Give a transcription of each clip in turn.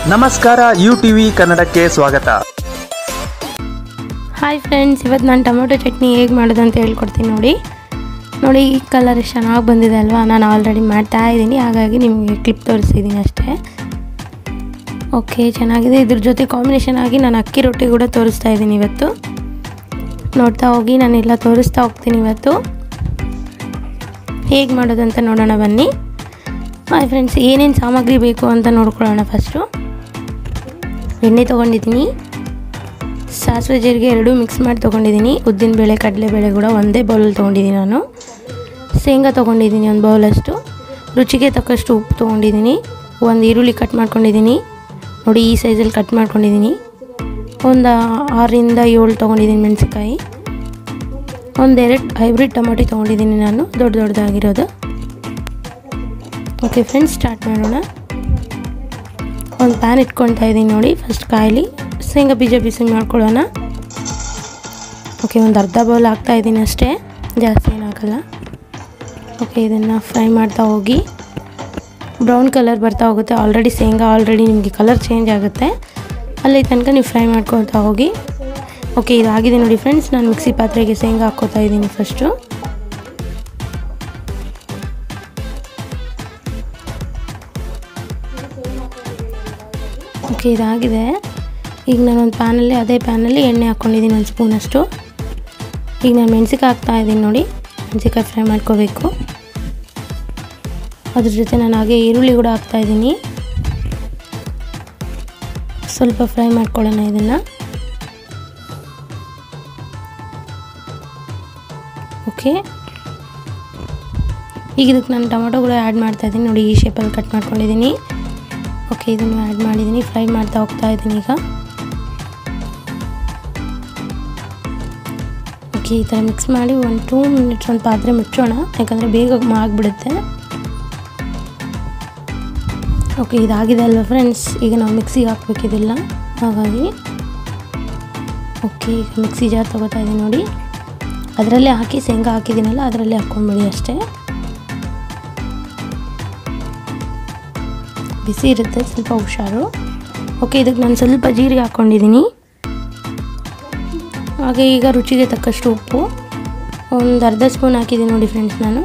ನಮಸ್ಕಾರ you TV ಕನ್ನಡಕ್ಕೆ ಸ್ವಾಗತ ಹಾಯ್ ಫ್ರೆಂಡ್ಸ್ ಇವತ್ತು ನಾನು ಟೊಮೊಟೊ ಚಟ್ನಿ ಹೇಗೆ ಮಾಡೋದು ಅಂತ ಹೇಳ್ಕೊಡ್ತೀನಿ ನೋಡಿ ನೋಡಿ ಈ ಕಲರ್ ಎಷ್ಟು ಚೆನ್ನಾಗಿ ಬಂದಿದೆ ಅಲ್ವಾ ನಾನು ಆಲ್ರೆಡಿ ಮಾಡ್ತಾ ಇದ್ದೀನಿ ಹಾಗಾಗಿ ನಿಮಗೆ ಕ್ಲಿಪ್ ತೋರಿಸಿದ್ದೀನಿ ಅಷ್ಟೇ ಓಕೆ ಚೆನ್ನಾಗಿದೆ ಇದ್ರ ಜೊತೆ ಕಾಂಬಿನೇಷನ್ ಆಗಿ ನಾನು ಅಕ್ಕಿ ರೊಟ್ಟಿ ಕೂಡ ತೋರಿಸ್ತಾ ಇದ್ದೀನಿ ಇವತ್ತು ನೋಡ್ತಾ ಹೋಗಿ ನಾನೆಲ್ಲ ತೋರಿಸ್ತಾ ಹೋಗ್ತೀನಿ ಇವತ್ತು ಹೇಗೆ ಮಾಡೋದಂತ ನೋಡೋಣ ಬನ್ನಿ ಹಾಯ್ ಫ್ರೆಂಡ್ಸ್ ಏನೇನು ಸಾಮಗ್ರಿ ಬೇಕು ಅಂತ ನೋಡ್ಕೊಳ್ಳೋಣ ಫಸ್ಟು ಎಣ್ಣೆ ತೊಗೊಂಡಿದ್ದೀನಿ ಸಾಸಿವೆ ಜೀರಿಗೆ ಎರಡೂ ಮಿಕ್ಸ್ ಮಾಡಿ ತೊಗೊಂಡಿದ್ದೀನಿ ಉದ್ದಿನಬೇಳೆ ಕಡಲೆಬೇಳೆ ಕೂಡ ಒಂದೇ ಬೌಲಲ್ಲಿ ತೊಗೊಂಡಿದ್ದೀನಿ ನಾನು ಶೇಂಗಾ ತೊಗೊಂಡಿದ್ದೀನಿ ಒಂದು ಬೌಲಷ್ಟು ರುಚಿಗೆ ತಕ್ಕಷ್ಟು ಉಪ್ಪು ತೊಗೊಂಡಿದ್ದೀನಿ ಒಂದು ಈರುಳ್ಳಿ ಕಟ್ ಮಾಡ್ಕೊಂಡಿದ್ದೀನಿ ನೋಡಿ ಈ ಸೈಜಲ್ಲಿ ಕಟ್ ಮಾಡ್ಕೊಂಡಿದ್ದೀನಿ ಒಂದು ಆರರಿಂದ ಏಳು ತೊಗೊಂಡಿದ್ದೀನಿ ಮೆಣಸಿನ್ಕಾಯಿ ಒಂದೆರಡು ಹೈಬ್ರಿಡ್ ಟೊಮೊಟೊ ತೊಗೊಂಡಿದ್ದೀನಿ ನಾನು ದೊಡ್ಡ ದೊಡ್ಡದಾಗಿರೋದು ಓಕೆ ಫ್ರೆಂಡ್ಸ್ ಸ್ಟಾರ್ಟ್ ಮಾಡೋಣ ಒಂದು ಪ್ಯಾನ್ ಇಟ್ಕೊಳ್ತಾ ಇದ್ದೀನಿ ನೋಡಿ ಫಸ್ಟ್ ಕಾಯಿಲಿ ಶೇಂಗಾ ಬೀಜ ಬಿಸಿ ಮಾಡ್ಕೊಳ್ಳೋಣ ಓಕೆ ಒಂದು ಅರ್ಧ ಬೌಲ್ ಹಾಕ್ತಾ ಇದ್ದೀನಿ ಅಷ್ಟೇ ಜಾಸ್ತಿ ಏನು ಹಾಕಲ್ಲ ಓಕೆ ಇದನ್ನು ಫ್ರೈ ಮಾಡ್ತಾ ಹೋಗಿ ಬ್ರೌನ್ ಕಲರ್ ಬರ್ತಾ ಹೋಗುತ್ತೆ ಆಲ್ರೆಡಿ ಶೇಂಗಾ ಆಲ್ರೆಡಿ ನಿಮಗೆ ಕಲರ್ ಚೇಂಜ್ ಆಗುತ್ತೆ ಅಲ್ಲಿ ತನಕ ನೀವು ಫ್ರೈ ಮಾಡ್ಕೊಳ್ತಾ ಹೋಗಿ ಓಕೆ ಇದಾಗಿದೆ ನೋಡಿ ಫ್ರೆಂಡ್ಸ್ ನಾನು ಮಿಕ್ಸಿ ಪಾತ್ರೆಗೆ ಶೇಂಗಾ ಹಾಕ್ಕೋತಾ ಇದ್ದೀನಿ ಫಸ್ಟು ಓಕೆ ಇದಾಗಿದೆ ಈಗ ನಾನೊಂದು ಪ್ಯಾನಲ್ಲಿ ಅದೇ ಪ್ಯಾನಲ್ಲಿ ಎಣ್ಣೆ ಹಾಕ್ಕೊಂಡಿದ್ದೀನಿ ಒಂದು ಸ್ಪೂನಷ್ಟು ಈಗ ನಾನು ಮೆಣಸಿಕಾಯಿ ಹಾಕ್ತಾ ಇದ್ದೀನಿ ನೋಡಿ ಮೆಣಸಿಕಾಯಿ ಫ್ರೈ ಮಾಡ್ಕೋಬೇಕು ಅದ್ರ ಜೊತೆ ನಾನು ಹಾಗೆ ಈರುಳ್ಳಿ ಕೂಡ ಹಾಕ್ತಾ ಇದ್ದೀನಿ ಸ್ವಲ್ಪ ಫ್ರೈ ಮಾಡ್ಕೊಳ್ಳೋಣ ಇದನ್ನು ಓಕೆ ಈಗ ಇದಕ್ಕೆ ನಾನು ಟೊಮೊಟೊ ಕೂಡ ಆ್ಯಡ್ ಮಾಡ್ತಾ ಇದ್ದೀನಿ ನೋಡಿ ಈ ಶೇಪಲ್ಲಿ ಕಟ್ ಮಾಡ್ಕೊಂಡಿದ್ದೀನಿ ಓಕೆ ಇದನ್ನು ಆ್ಯಡ್ ಮಾಡಿದ್ದೀನಿ ಫ್ರೈ ಮಾಡ್ತಾ ಹೋಗ್ತಾ ಇದ್ದೀನಿ ಈಗ ಓಕೆ ಈ ಥರ ಮಿಕ್ಸ್ ಮಾಡಿ ಒಂದು ಟೂ ಮಿನಿಟ್ಸ್ ಒಂದು ಪಾತ್ರೆ ಮುಚ್ಚೋಣ ಯಾಕಂದರೆ ಬೇಗ ಆಗಿಬಿಡುತ್ತೆ ಓಕೆ ಇದಾಗಿದೆ ಅಲ್ವಾ ಫ್ರೆಂಡ್ಸ್ ಈಗ ನಾವು ಮಿಕ್ಸಿಗೆ ಹಾಕ್ಬೇಕಿದಿಲ್ಲ ಹಾಗಾಗಿ ಓಕೆ ಈಗ ಮಿಕ್ಸಿ ಜಾರ್ ತೊಗೋತಾ ಇದ್ದೀನಿ ನೋಡಿ ಅದರಲ್ಲೇ ಹಾಕಿ ಶೇಂಗಾ ಹಾಕಿದ್ದೀನಲ್ಲ ಅದರಲ್ಲೇ ಹಾಕ್ಕೊಂಬಿಡಿ ಅಷ್ಟೇ ಬಿಸಿ ಇರುತ್ತೆ ಸ್ವಲ್ಪ ಹುಷಾರು ಓಕೆ ಇದಕ್ಕೆ ನಾನು ಸ್ವಲ್ಪ ಜೀರಿಗೆ ಹಾಕ್ಕೊಂಡಿದ್ದೀನಿ ಹಾಗೆ ಈಗ ರುಚಿಗೆ ತಕ್ಕಷ್ಟು ಉಪ್ಪು ಒಂದು ಅರ್ಧ ಸ್ಪೂನ್ ಹಾಕಿದ್ದೀನಿ ನೋಡಿ ಫ್ರೆಂಡ್ಸ್ ನಾನು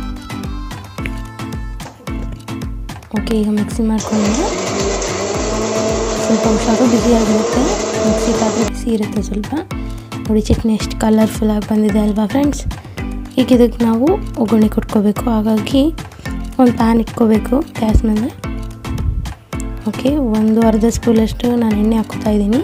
ಓಕೆ ಈಗ ಮಿಕ್ಸಿ ಮಾಡ್ಕೊಂಡು ಸ್ವಲ್ಪ ಹುಷಾರು ಬಿಸಿಯಾಗಿರುತ್ತೆ ಮಿಕ್ಸಿ ಪಾತ್ರೆ ಬಿಸಿ ಇರುತ್ತೆ ಸ್ವಲ್ಪ ನೋಡಿ ಚಟ್ನಿ ಎಷ್ಟು ಕಲರ್ಫುಲ್ಲಾಗಿ ಬಂದಿದೆ ಅಲ್ವಾ ಫ್ರೆಂಡ್ಸ್ ಈಗ ಇದಕ್ಕೆ ನಾವು ಒಗ್ಗರಣೆ ಕೊಟ್ಕೋಬೇಕು ಹಾಗಾಗಿ ಒಂದು ಪ್ಯಾನ್ ಇಟ್ಕೋಬೇಕು ಗ್ಯಾಸ್ ಮೇಲೆ ಓಕೆ ಒಂದು ಅರ್ಧ ಸ್ಪೂನಷ್ಟು ನಾನು ಎಣ್ಣೆ ಹಾಕ್ಕೋತಾ ಇದ್ದೀನಿ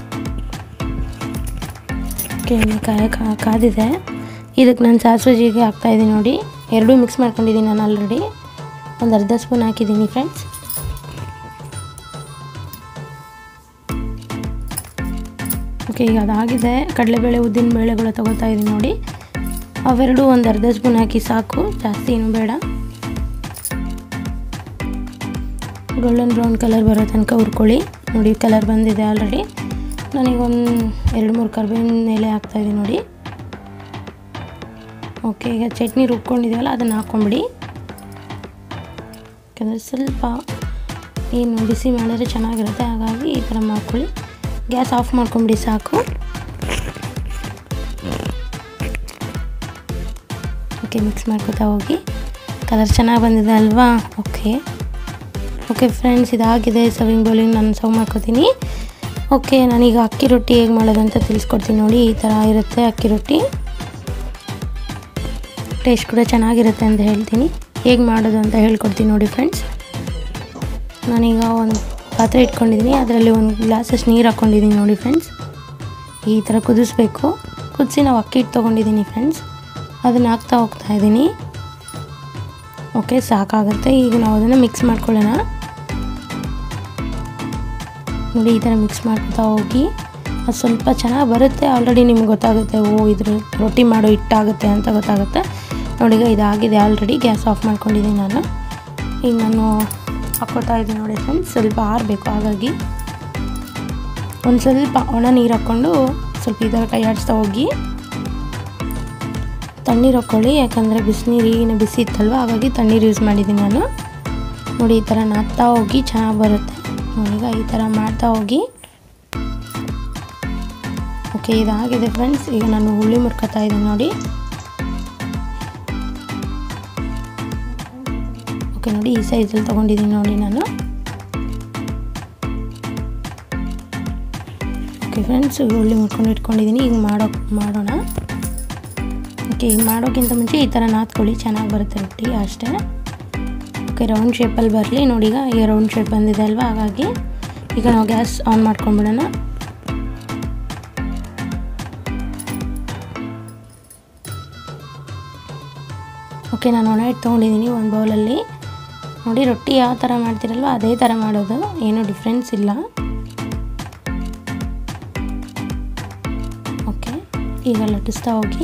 ಓಕೆ ಎಣ್ಣೆ ಕಾಯ ಕಾದಿದೆ ಇದಕ್ಕೆ ನಾನು ಸಾಸಿವೆ ಜೀರಿಗೆ ಹಾಕ್ತಾಯಿದ್ದೀನಿ ನೋಡಿ ಎರಡೂ ಮಿಕ್ಸ್ ಮಾಡ್ಕೊಂಡಿದ್ದೀನಿ ನಾನು ಆಲ್ರೆಡಿ ಒಂದು ಅರ್ಧ ಸ್ಪೂನ್ ಹಾಕಿದ್ದೀನಿ ಫ್ರೆಂಡ್ಸ್ ಓಕೆ ಈಗ ಅದಾಗಿದೆ ಕಡಲೆಬೇಳೆ ಉದ್ದಿನ ಬೇಳೆಗಳು ತೊಗೋತಾ ಇದ್ದೀನಿ ನೋಡಿ ಅವೆರಡು ಒಂದು ಅರ್ಧ ಸ್ಪೂನ್ ಹಾಕಿ ಸಾಕು ಜಾಸ್ತಿ ಏನು ಬೇಡ ಗೋಲ್ಡನ್ ಬ್ರೌನ್ ಕಲರ್ ಬರೋ ತನಕ ಹುರ್ಕೊಳ್ಳಿ ನೋಡಿ ಕಲರ್ ಬಂದಿದೆ ಆಲ್ರೆಡಿ ನನಗೊಂದು ಎರಡು ಮೂರು ಕರ್ಬೇವಿನ ಎಲೆ ಹಾಕ್ತಾಯಿದ್ದೀನಿ ನೋಡಿ ಓಕೆ ಈಗ ಚಟ್ನಿ ರುಬ್ಕೊಂಡಿದ್ದೀವಲ್ಲ ಅದನ್ನು ಹಾಕ್ಕೊಂಬಿಡಿ ಯಾಕಂದರೆ ಸ್ವಲ್ಪ ಏನು ಬಿಸಿ ಮಾಡಿದ್ರೆ ಚೆನ್ನಾಗಿರುತ್ತೆ ಹಾಗಾಗಿ ಈ ಥರ ಮಾಡ್ಕೊಳ್ಳಿ ಗ್ಯಾಸ್ ಆಫ್ ಮಾಡ್ಕೊಂಬಿಡಿ ಸಾಕು ಓಕೆ ಮಿಕ್ಸ್ ಮಾಡ್ಕೊತಾ ಹೋಗಿ ಕಲರ್ ಚೆನ್ನಾಗಿ ಬಂದಿದೆ ಅಲ್ವಾ ಓಕೆ ಓಕೆ ಫ್ರೆಂಡ್ಸ್ ಇದಾಗಿದೆ ಸರ್ವಿಂಗ್ ಬೌಲಿಂಗ್ ನಾನು ಸರ್ವ್ ಮಾಡ್ಕೊತೀನಿ ಓಕೆ ನಾನೀಗ ಅಕ್ಕಿ ರೊಟ್ಟಿ ಹೇಗೆ ಮಾಡೋದು ಅಂತ ತಿಳಿಸ್ಕೊಡ್ತೀನಿ ನೋಡಿ ಈ ಥರ ಇರುತ್ತೆ ಅಕ್ಕಿ ರೊಟ್ಟಿ ಟೇಸ್ಟ್ ಕೂಡ ಚೆನ್ನಾಗಿರುತ್ತೆ ಅಂತ ಹೇಳ್ತೀನಿ ಹೇಗೆ ಮಾಡೋದು ಅಂತ ಹೇಳ್ಕೊಡ್ತೀನಿ ನೋಡಿ ಫ್ರೆಂಡ್ಸ್ ನಾನೀಗ ಒಂದು ಪಾತ್ರೆ ಇಟ್ಕೊಂಡಿದ್ದೀನಿ ಅದರಲ್ಲಿ ಒಂದು ಗ್ಲಾಸಷ್ಟು ನೀರು ಹಾಕ್ಕೊಂಡಿದ್ದೀನಿ ನೋಡಿ ಫ್ರೆಂಡ್ಸ್ ಈ ಥರ ಕುದಿಸ್ಬೇಕು ಕುದಿಸಿ ನಾವು ಅಕ್ಕಿ ಹಿಟ್ಟು ತೊಗೊಂಡಿದ್ದೀನಿ ಫ್ರೆಂಡ್ಸ್ ಅದನ್ನು ಹಾಕ್ತಾ ಹೋಗ್ತಾ ಇದ್ದೀನಿ ಓಕೆ ಸಾಕಾಗುತ್ತೆ ಈಗ ನಾವು ಅದನ್ನು ಮಿಕ್ಸ್ ಮಾಡ್ಕೊಳ್ಳೋಣ ನೋಡಿ ಈ ಥರ ಮಿಕ್ಸ್ ಮಾಡ್ಕೊತಾ ಹೋಗಿ ಅದು ಸ್ವಲ್ಪ ಚೆನ್ನಾಗಿ ಬರುತ್ತೆ ಆಲ್ರೆಡಿ ನಿಮ್ಗೆ ಗೊತ್ತಾಗುತ್ತೆ ಓ ಇದ್ರ ರೊಟ್ಟಿ ಮಾಡೋ ಹಿಟ್ಟಾಗುತ್ತೆ ಅಂತ ಗೊತ್ತಾಗುತ್ತೆ ನೋಡಿ ಈಗ ಇದಾಗಿದೆ ಆಲ್ರೆಡಿ ಗ್ಯಾಸ್ ಆಫ್ ಮಾಡ್ಕೊಂಡಿದ್ದೀನಿ ನಾನು ಈಗ ನಾನು ಹಾಕ್ಕೋತಾ ಇದ್ದೀನಿ ನೋಡಿ ಫ್ರೆಂಡ್ಸ್ ಸ್ವಲ್ಪ ಆರಬೇಕು ಹಾಗಾಗಿ ಒಂದು ಸ್ವಲ್ಪ ಒಣ ನೀರು ಹಾಕ್ಕೊಂಡು ಸ್ವಲ್ಪ ಈ ಥರ ಕೈ ಆಡಿಸ್ತಾ ಹೋಗಿ ತಣ್ಣೀರು ಹಾಕ್ಕೊಳ್ಳಿ ಯಾಕಂದರೆ ಬಿಸಿನೀರು ಈಗಿನ ಬಿಸಿ ಇತ್ತಲ್ವ ಹಾಗಾಗಿ ತಣ್ಣೀರು ಯೂಸ್ ಮಾಡಿದ್ದೀನಿ ನಾನು ನೋಡಿ ಈ ಥರ ನಾದ್ತಾ ಹೋಗಿ ಚೆನ್ನಾಗಿ ಬರುತ್ತೆ ಈಗ ಈ ಥರ ಮಾಡ್ತಾ ಹೋಗಿ ಓಕೆ ಇದಾಗಿದೆ ಫ್ರೆಂಡ್ಸ್ ಈಗ ನಾನು ಹುಳಿ ಮುರ್ಕೊತಾ ಇದ್ದೀನಿ ನೋಡಿ ಓಕೆ ನೋಡಿ ಈ ಸೈಜಲ್ಲಿ ತೊಗೊಂಡಿದ್ದೀನಿ ನೋಡಿ ನಾನು ಓಕೆ ಫ್ರೆಂಡ್ಸ್ ಹುಳಿ ಮುರ್ಕೊಂಡು ಇಟ್ಕೊಂಡಿದ್ದೀನಿ ಈಗ ಮಾಡೋ ಮಾಡೋಣ ಓಕೆ ಈಗ ಮಾಡೋಕ್ಕಿಂತ ಮುಂಚೆ ಈ ಥರ ನಾದ್ಕೊಳ್ಳಿ ಚೆನ್ನಾಗಿ ಬರುತ್ತೆ ರೊಟ್ಟಿ ಅಷ್ಟೇ ಓಕೆ ರೌಂಡ್ ಶೇಪಲ್ಲಿ ಬರಲಿ ನೋಡಿ ಈಗ ಈಗ ರೌಂಡ್ ಶೇಪ್ ಬಂದಿದೆ ಅಲ್ವಾ ಹಾಗಾಗಿ ಈಗ ನಾವು ಗ್ಯಾಸ್ ಆನ್ ಮಾಡ್ಕೊಂಡ್ಬಿಡೋಣ ಓಕೆ ನಾನು ಒಣ ಹಿಟ್ಟು ತೊಗೊಂಡಿದ್ದೀನಿ ಒಂದು ಬೌಲಲ್ಲಿ ನೋಡಿ ರೊಟ್ಟಿ ಯಾವ ಥರ ಮಾಡ್ತೀರಲ್ವ ಅದೇ ಥರ ಮಾಡೋದು ಏನೂ ಡಿಫ್ರೆನ್ಸ್ ಇಲ್ಲ ಓಕೆ ಈಗ ಲಟ್ಟಿಸ್ತಾ ಹೋಗಿ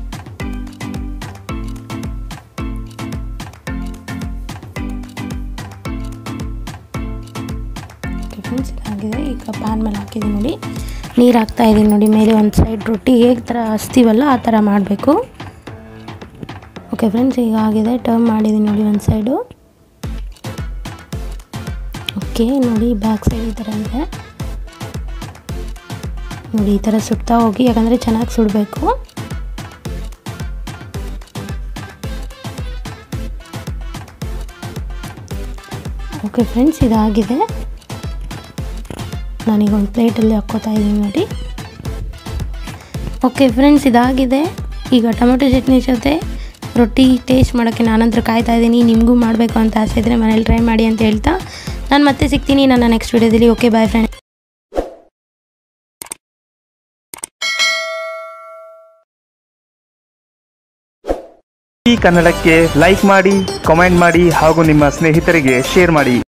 ಓಕೆ ಫ್ರೆಂಡ್ಸ್ ಇದಾಗಿದೆ ಈಗ ಪ್ಯಾನ್ ಮೇಲೆ ಹಾಕಿದ್ದೀನಿ ನೋಡಿ ನೀರು ಹಾಕ್ತಾ ಇದ್ದೀನಿ ನೋಡಿ ಮೇಲೆ ಒಂದು ಸೈಡ್ ರೊಟ್ಟಿ ಹೇಗೆ ಥರ ಹಚ್ತೀವಲ್ಲ ಆ ಥರ ಮಾಡಬೇಕು ಓಕೆ ಫ್ರೆಂಡ್ಸ್ ಈಗ ಆಗಿದೆ ಟರ್ನ್ ಮಾಡಿದ್ದೀನಿ ನೋಡಿ ಒಂದು ಸೈಡು ಓಕೆ ನೋಡಿ ಬ್ಯಾಕ್ ಸೈಡ್ ಈ ಥರ ಇದೆ ನೋಡಿ ಈ ಥರ ಸುಡ್ತಾ ಹೋಗಿ ಯಾಕಂದರೆ ಚೆನ್ನಾಗಿ ಸುಡಬೇಕು ಓಕೆ ಫ್ರೆಂಡ್ಸ್ ಇದಾಗಿದೆ ನಾನೀಗ ಒಂದು ಪ್ಲೇಟಲ್ಲಿ ಹಾಕ್ಕೋತಾ ಇದ್ದೀನಿ ನೋಡಿ ಓಕೆ ಫ್ರೆಂಡ್ಸ್ ಇದಾಗಿದೆ ಈಗ ಟೊಮೆಟೊ ಚಟ್ನಿ ಜೊತೆ ರೊಟ್ಟಿ ಟೇಸ್ಟ್ ಮಾಡೋಕ್ಕೆ ನಾನಂತರ ಕಾಯ್ತಾ ಇದ್ದೀನಿ ನಿಮಗೂ ಮಾಡಬೇಕು ಅಂತ ಆಸೆ ಇದ್ದರೆ ಮನೇಲಿ ಟ್ರೈ ಮಾಡಿ ಅಂತ ಹೇಳ್ತಾ ನಾನು ಮತ್ತೆ ಸಿಗ್ತೀನಿ ನನ್ನ ನೆಕ್ಸ್ಟ್ ವಿಡಿಯೋದಲ್ಲಿ ಓಕೆ ಬಾಯ್ ಫ್ರೆಂಡ್ ಈ ಕನ್ನಡಕ್ಕೆ ಲೈಕ್ ಮಾಡಿ ಕಾಮೆಂಟ್ ಮಾಡಿ ಹಾಗೂ ನಿಮ್ಮ ಸ್ನೇಹಿತರಿಗೆ ಶೇರ್ ಮಾಡಿ